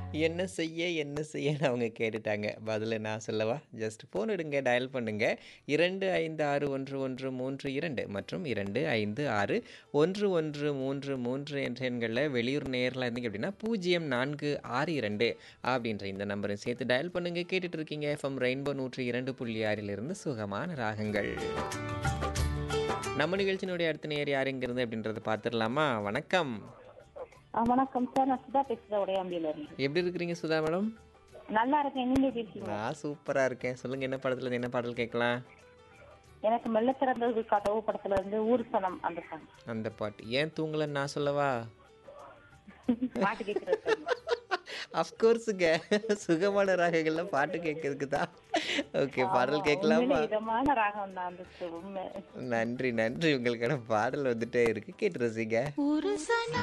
என்ன செய்ய என்ன செய்யன்னு அவங்க கேட்டுட்டாங்க பதில் நான் சொல்லவா ஜஸ்ட் ஃபோன் எடுங்க டயல் பண்ணுங்க இரண்டு ஐந்து ஆறு ஒன்று ஒன்று மூன்று இரண்டு மற்றும் இரண்டு ஐந்து ஆறு ஒன்று ஒன்று மூன்று மூன்று என்ற எண்களில் வெளியூர் நேரில் இருந்தீங்க அப்படின்னா பூஜ்ஜியம் நான்கு ஆறு இரண்டு அப்படின்ற இந்த நம்பரை சேர்த்து டயல் பண்ணுங்க கேட்டுட்டு இருக்கீங்க எஃப்எம் ரெயின்போ நூற்றி இரண்டு புள்ளி ஆறிலிருந்து சுகமான ராகங்கள் நம்ம நிகழ்ச்சியினுடைய அடுத்த நேர் யார் எங்கிருந்து அப்படின்றத பார்த்துடலாமா வணக்கம் ஆ, வணக்கம் சார் நான் சுதா பேசுறேன் உடையாம்பியில இருந்து எப்படி இருக்கிறீங்க சுதா மேடம் நல்லா இருக்கேன் நீங்க எப்படி இருக்கீங்க நான் சூப்பரா இருக்கேன் சொல்லுங்க என்ன படத்துல இருந்து என்ன பாடல் கேட்கலாம் எனக்கு மெல்ல திறந்தது கதவு படத்துல இருந்து ஊர் சனம் அந்த song. அந்த பாட்டு ஏன் தூங்கலன்னு நான் சொல்லவா பாட்டு கேட்கறது அஃப்கோர்ஸுங்க சுகமான ராகங்கள்ல பாட்டு கேட்கறதுக்கு தான் ஓகே பாடல் கேட்கலாமா இதமான ராகம் தான் அந்த உண்மை நன்றி நன்றி உங்களுக்கான பாடல் வந்துட்டே இருக்கு கேட்டு ரசிங்க